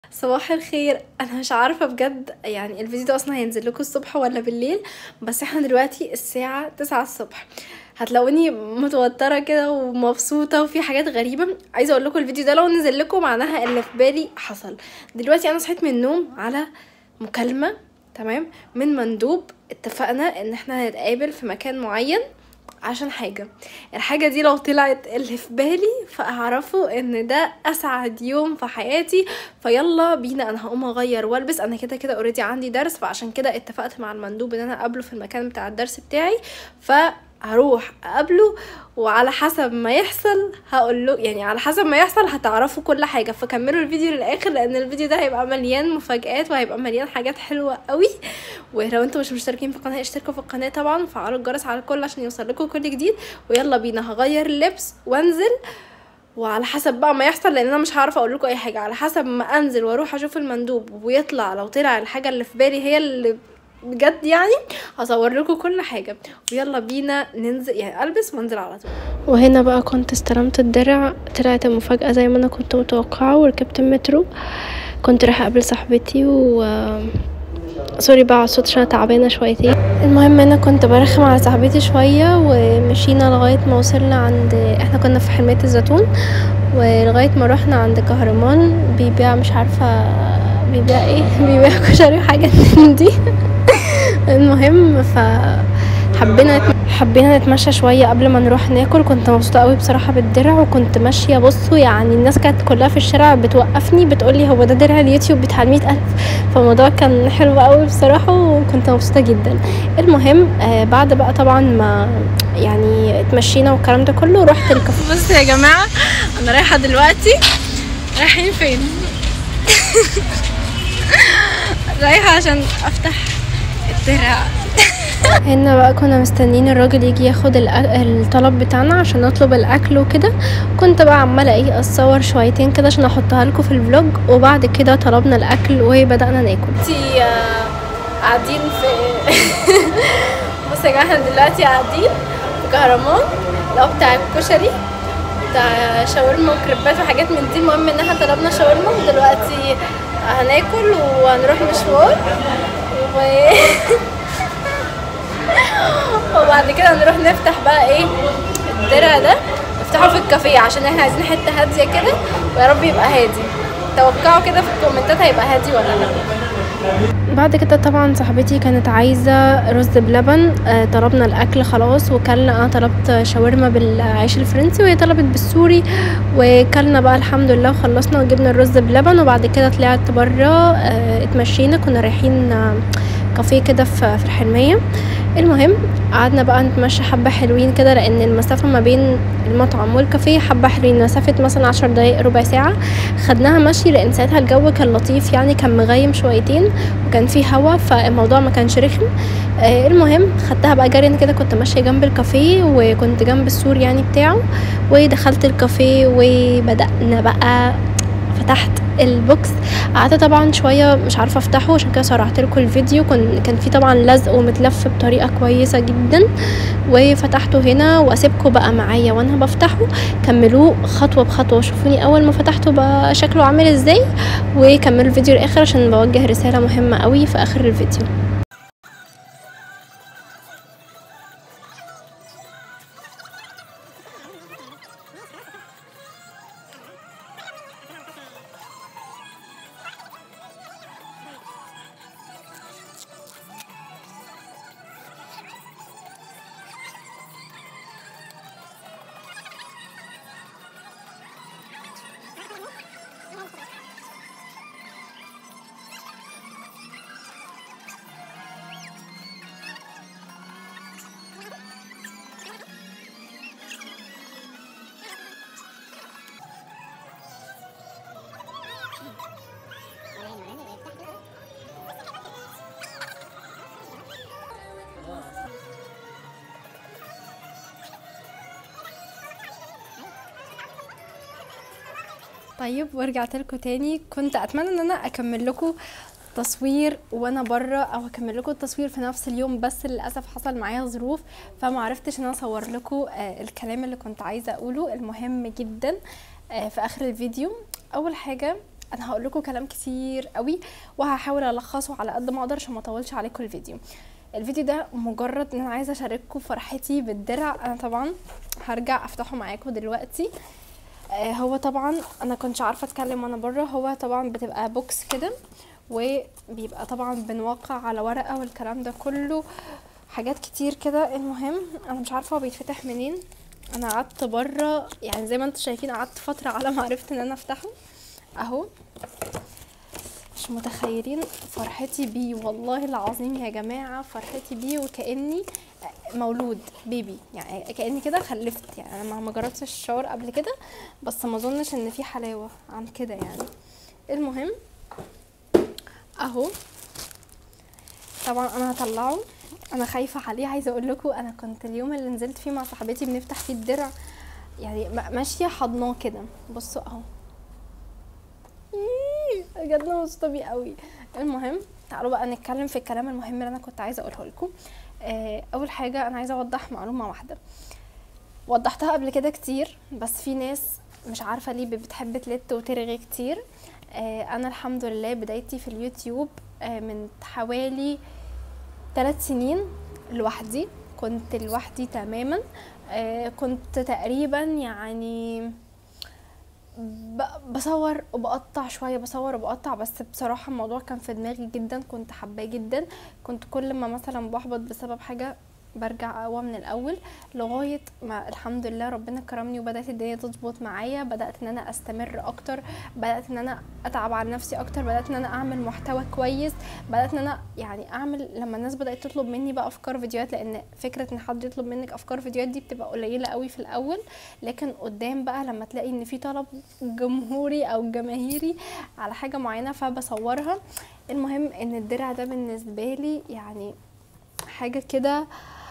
صباح الخير انا مش عارفه بجد يعني الفيديو ده اصلا هينزل لكم الصبح ولا بالليل بس احنا دلوقتي الساعه 9 الصبح هتلاقوني متوتره كده ومبسوطه وفي حاجات غريبه عايزه اقول لكم الفيديو ده لو نزل لكم معناها اللي في بالي حصل دلوقتي انا صحيت من النوم على مكالمه تمام من مندوب اتفقنا ان احنا هنتقابل في مكان معين عشان حاجة الحاجة دي لو طلعت اللي في بالي فاعرفوا ان ده اسعد يوم في حياتي فيلا بينا انا هقوم اغير والبس انا كده كده اوريدي عندي درس فعشان كده اتفقت مع المندوب ان انا اقابله في المكان بتاع الدرس بتاعي فهروح اقابله وعلى حسب ما يحصل هقول له يعني على حسب ما يحصل هتعرفوا كل حاجه فكملوا الفيديو للاخر لان الفيديو ده هيبقى مليان مفاجآت وهيبقى مليان حاجات حلوه قوي ولو انتم مش مشتركين في القناه اشتركوا في القناه طبعا وفعلوا الجرس على الكل عشان يوصل لكم كل جديد ويلا بينا هغير اللبس وانزل وعلى حسب بقى ما يحصل لان انا مش هعرف اقول لكم اي حاجه على حسب ما انزل واروح اشوف المندوب ويطلع لو طلع الحاجه اللي في بالي هي اللي بجد يعني هصور لكم كل حاجه ويلا بينا ننزل يعني البس وانزل على طول وهنا بقى كنت استلمت الدرع طلعت المفاجاه زي ما انا كنت متوقعه وركبت المترو كنت رايحه اقابل صاحبتي و سوري بقى على الصوت عشان أنا تعبانه شويتين المهم انا كنت برخم على صاحبتي شويه ومشينا لغايه ما وصلنا عند احنا كنا في حمايه الزيتون ولغايه ما رحنا عند كهرمان بيبيع مش عارفه بيبيع ايه بيبيع كشري وحاجات من دي المهم ف حبينا حبينا نتمشى شويه قبل ما نروح ناكل كنت مبسوطه قوي بصراحه بالدرع وكنت ماشيه بصوا يعني الناس كانت كلها في الشارع بتوقفني بتقولي هو ده درع اليوتيوب بتاع المية ألف فالموضوع كان حلو قوي بصراحه وكنت مبسوطه جدا المهم آه بعد بقى طبعا ما يعني اتمشينا والكلام ده كله رحت الكافيه بصوا يا جماعه انا رايحه دلوقتي رايحين فين رايحه عشان افتح الدرع هنا بقى كنا مستنيين الراجل يجي ياخد الأ- الطلب بتاعنا عشان نطلب الاكل وكده كنت بقى عماله ايه اتصور شويتين كده عشان احطها لكم في الفلوج وبعد كده طلبنا الاكل وبدانا ناكل انتي قاعدين في بصوا يا جماعه احنا دلوقتي قاعدين في كهرمان اللي هو بتاع الكشري بتاع شاورما وكريبات وحاجات من دي المهم ان احنا طلبنا شاورما ودلوقتي هناكل وهنروح مشوار و... وبعد كده نروح نفتح بقى ايه الدرع ده نفتحه في الكافيه عشان احنا عايزين حته هاديه كده ويا رب يبقى هادي توقعوا كده في الكومنتات هيبقى هادي ولا لا بعد كده طبعا صاحبتي كانت عايزة رز بلبن آه طلبنا الأكل خلاص وكلنا أنا طلبت شاورما بالعيش الفرنسي وهي طلبت بالسوري وكلنا بقى الحمد لله وخلصنا وجبنا الرز بلبن وبعد كده طلعت برا آه اتمشينا كنا رايحين آه كافيه كده في في الحلمية المهم قعدنا بقى نتمشى حبة حلوين كده لأن المسافة ما بين المطعم والكافيه حبة حلوين مسافة مثلا عشر دقايق ربع ساعة خدناها مشي لأن ساعتها الجو كان لطيف يعني كان مغيم شويتين وكان فيه هوا فالموضوع ما كانش رخم آه المهم خدتها بقى جري أنا كده كنت ماشية جنب الكافيه وكنت جنب السور يعني بتاعه ودخلت الكافيه وبدأنا بقى فتحت البوكس قعدت طبعا شويه مش عارفه افتحه عشان كده سرعت لكم الفيديو كان كان في طبعا لزق ومتلف بطريقه كويسه جدا وفتحته هنا واسيبكم بقى معايا وانا بفتحه كملوه خطوه بخطوه شوفوني اول ما فتحته بقى شكله عامل ازاي وكملوا الفيديو الاخر عشان بوجه رساله مهمه قوي في اخر الفيديو طيب ورجعت لكم تاني كنت اتمنى ان انا اكمل لكم تصوير وانا بره او هكمل لكم التصوير في نفس اليوم بس للاسف حصل معايا ظروف فما عرفتش ان انا اصور لكم آه الكلام اللي كنت عايزه اقوله المهم جدا آه في اخر الفيديو اول حاجه انا هقول لكم كلام كتير قوي وهحاول الخصه على قد ما اقدر عشان ما اطولش عليكم الفيديو الفيديو ده مجرد ان انا عايزه اشارككم فرحتي بالدرع انا طبعا هرجع افتحه معاكم دلوقتي آه، هو طبعا انا كنتش عارفه اتكلم وانا بره هو طبعا بتبقى بوكس كده وبيبقى طبعا بنوقع على ورقه والكلام ده كله حاجات كتير كده المهم انا مش عارفه هو بيتفتح منين انا قعدت بره يعني زي ما انتم شايفين قعدت فتره على ما عرفت ان انا افتحه اهو مش متخيلين فرحتي بيه والله العظيم يا جماعه فرحتي بيه وكاني مولود بيبي يعني كاني كده خلفت يعني انا ما جربتش الشعور قبل كده بس ما اظنش ان في حلاوه عن كده يعني المهم اهو طبعا انا هطلعه انا خايفه عليه عايزه اقول لكم انا كنت اليوم اللي نزلت فيه مع صاحبتي بنفتح فيه الدرع يعني م- ماشيه حضناه كده بصوا اهو إيه، بجد انا مبسوطه بيه قوي المهم تعالوا بقى نتكلم في الكلام المهم اللي انا كنت عايزه اقوله لكم آه، اول حاجه انا عايزه اوضح معلومه واحده وضحتها قبل كده كتير بس في ناس مش عارفه ليه بتحب تلت وترغي كتير آه، انا الحمد لله بدايتي في اليوتيوب آه، من حوالي ثلاث سنين لوحدي كنت لوحدي تماما آه، كنت تقريبا يعني ب- بصور وبقطع شويه بصور وبقطع بس بصراحه الموضوع كان في دماغي جدا كنت حباه جدا كنت كل ما مثلا بحبط بسبب حاجه برجع اقوى من الاول لغايه ما الحمد لله ربنا كرمني وبدات الدنيا تظبط معايا بدات ان انا استمر اكتر بدات ان انا اتعب على نفسي اكتر بدات ان انا اعمل محتوى كويس بدات ان انا يعني اعمل لما الناس بدات تطلب مني بقى افكار فيديوهات لان فكره ان حد يطلب منك افكار فيديوهات دي بتبقى قليله قوي في الاول لكن قدام بقى لما تلاقي ان في طلب جمهوري او جماهيري على حاجه معينه فبصورها المهم ان الدرع ده بالنسبه لي يعني حاجه كده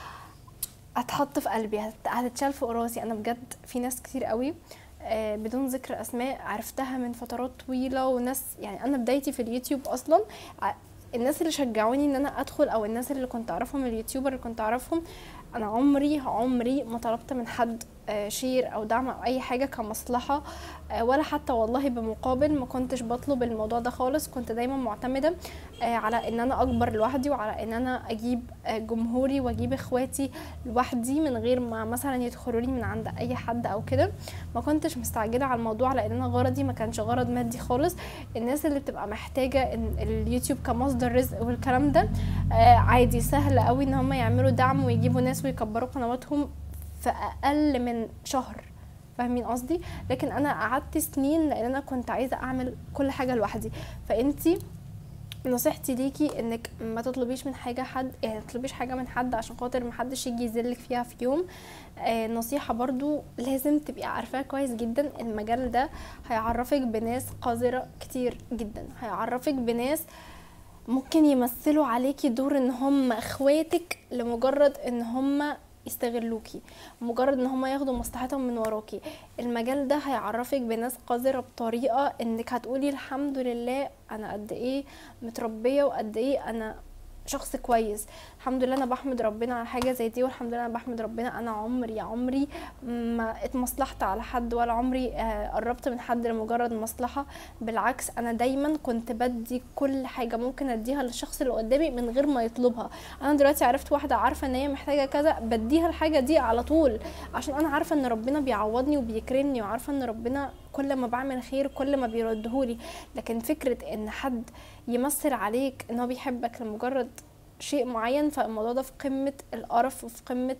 هتحط في قلبي هت- هتتشال فوق راسي انا بجد في ناس كتير قوي آه، بدون ذكر اسماء عرفتها من فترات طويله وناس يعني انا بدايتي في اليوتيوب اصلا ع- الناس اللي شجعوني ان انا ادخل او الناس اللي كنت اعرفهم اليوتيوبر اللي كنت اعرفهم انا عمري عمري ما طلبت من حد آه، شير او دعم او اي حاجه كمصلحه آه، ولا حتى والله بمقابل ما كنتش بطلب الموضوع ده خالص كنت دايما معتمده آه، على ان انا اكبر لوحدي وعلى ان انا اجيب آه، جمهوري واجيب اخواتي لوحدي من غير ما مثلا يدخلوا لي من عند اي حد او كده ما كنتش مستعجله على الموضوع لان انا غرضي ما كانش غرض مادي خالص الناس اللي بتبقى محتاجه إن اليوتيوب كمصدر رزق والكلام ده آه، عادي سهل قوي ان هم يعملوا دعم ويجيبوا ناس ويكبروا قنواتهم في اقل من شهر فاهمين قصدي لكن انا قعدت سنين لان انا كنت عايزه اعمل كل حاجه لوحدي فانتي نصيحتي ليكي انك ما تطلبيش من حاجه حد يعني ما تطلبيش حاجه من حد عشان خاطر ما حدش يجي يذلك فيها في يوم آه نصيحه برضو لازم تبقي عارفاها كويس جدا المجال ده هيعرفك بناس قذره كتير جدا هيعرفك بناس ممكن يمثلوا عليكي دور ان هم اخواتك لمجرد ان هم يستغلوكي مجرد ان هم ياخدوا مصلحتهم من وراكي المجال ده هيعرفك بناس قذرة بطريقة انك هتقولي الحمد لله انا قد ايه متربية وقد ايه انا شخص كويس الحمد لله انا بحمد ربنا على حاجه زي دي والحمد لله انا بحمد ربنا انا عمري عمري ما اتمصلحت على حد ولا عمري آه، قربت من حد لمجرد مصلحه بالعكس انا دايما كنت بدي كل حاجه ممكن اديها للشخص اللي قدامي من غير ما يطلبها انا دلوقتي عرفت واحده عارفه ان هي محتاجه كذا بديها الحاجه دي على طول عشان انا عارفه ان ربنا بيعوضني وبيكرمني وعارفه ان ربنا كل ما بعمل خير كل ما بيردهولي لكن فكره ان حد يمثل عليك ان هو بيحبك لمجرد شيء معين فالموضوع ده في قمة القرف وفي قمة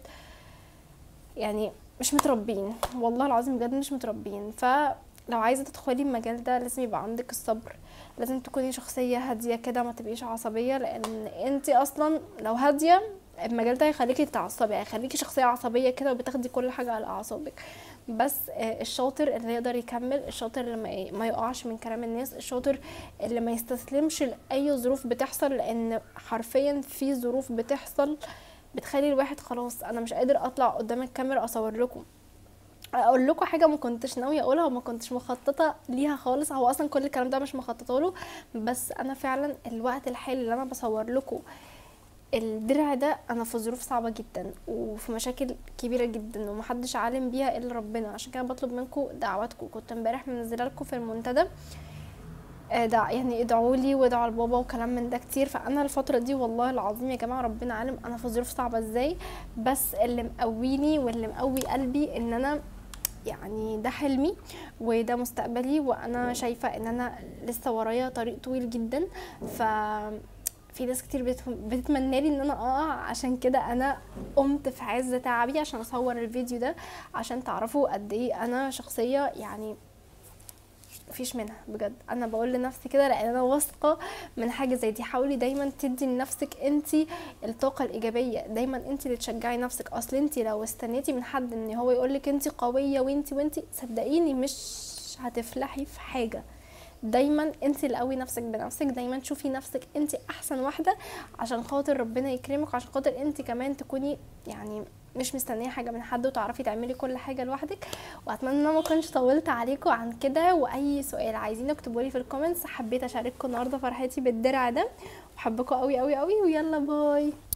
يعني مش متربين والله العظيم بجد مش متربين فلو عايزة تدخلي المجال ده لازم يبقى عندك الصبر لازم تكوني شخصية هادية كده ما تبقيش عصبية لان انتي اصلا لو هادية المجال ده هيخليكي تتعصبي هيخليكي شخصية عصبية كده وبتاخدي كل حاجة على اعصابك بس آه، الشاطر اللي يقدر يكمل الشاطر اللي ما- ما يقعش من كلام الناس الشاطر اللي ما يستسلمش لاي ظروف بتحصل لان حرفيا في ظروف بتحصل بتخلي الواحد خلاص انا مش قادر اطلع قدام الكاميرا اصور لكم اقول لكم حاجه ما كنتش ناويه اقولها وما كنتش مخططه ليها خالص هو اصلا كل الكلام ده مش مخططه له بس انا فعلا الوقت الحالي اللي انا بصور لكم الدرع ده انا في ظروف صعبه جدا وفي مشاكل كبيره جدا ومحدش عالم بيها الا ربنا عشان كده بطلب منكم دعواتكم كنت امبارح منزله لكم في المنتدى آه، دع يعني ادعوا لي وادعوا لبابا وكلام من ده كتير فانا الفتره دي والله العظيم يا جماعه ربنا عالم انا في ظروف صعبه ازاي بس اللي مقويني واللي مقوي قلبي ان انا يعني ده حلمي وده مستقبلي وانا شايفه ان انا لسه ورايا طريق طويل جدا ف في ناس كتير بت- بتتمنى لي ان انا اقع عشان كده انا قمت في عز تعبي عشان اصور الفيديو ده عشان تعرفوا قد ايه انا شخصيه يعني مفيش منها بجد انا بقول لنفسي كده لان انا واثقه من حاجه زي دي حاولي دايما تدي لنفسك انت الطاقه الايجابيه دايما انت اللي تشجعي نفسك اصل انت لو استنيتي من حد ان هو يقولك انت قويه وانت وانت صدقيني مش هتفلحي في حاجه دايما انت اللي قوي نفسك بنفسك دايما شوفي نفسك انت احسن واحده عشان خاطر ربنا يكرمك عشان خاطر انت كمان تكوني يعني مش مستنيه حاجه من حد وتعرفي تعملي كل حاجه لوحدك واتمنى ان انا ما كنتش طولت عليكم عن كده واي سؤال عايزين اكتبوا لي في الكومنتس حبيت اشارككم النهارده فرحتي بالدرع ده وبحبكم قوي قوي قوي ويلا باي